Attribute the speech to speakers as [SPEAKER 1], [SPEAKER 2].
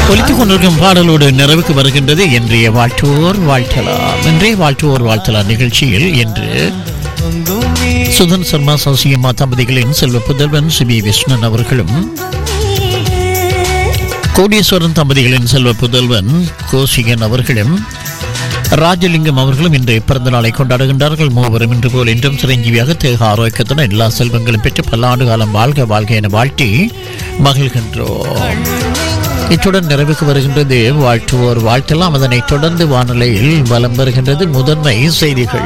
[SPEAKER 1] ஒலித்துக் கொண்டிருக்கும் பாடலோடு நிறைவுக்கு வருகின்றது இன்றைய வாழ்த்துவோர் வாழ்த்தலாம் இன்றைய வாழ்த்துவோர் வாழ்த்தலாம் நிகழ்ச்சியில் இன்று சுதன் சர்மா சசியம்மா தம்பதிகளின் செல்வ புதல்வன் சிபி விஷ்ணன் அவர்களும் கோடீஸ்வரன் தம்பதிகளின் செல்வ புதல்வன் கோசிகன் அவர்களும் ராஜலிங்கம் அவர்களும் இன்று பிறந்த நாளை கொண்டாடுகின்றார்கள் மூவரும் இன்று போல் இன்றும் சிரஞ்சீவியாக தேக ஆரோக்கியத்துடன் எல்லா செல்வங்களும் பெற்று பல்லாண்டு காலம் வாழ்க வாழ்க என வாழ்த்தி மகிழ்கின்றோம் இத்துடன் நிறைவுக்கு வருகின்றது வாழ்த்துவோர் வாழ்த்தலாம் அதனைத் தொடர்ந்து வானிலையில் வலம் வருகின்றது முதன்மை செய்திகள்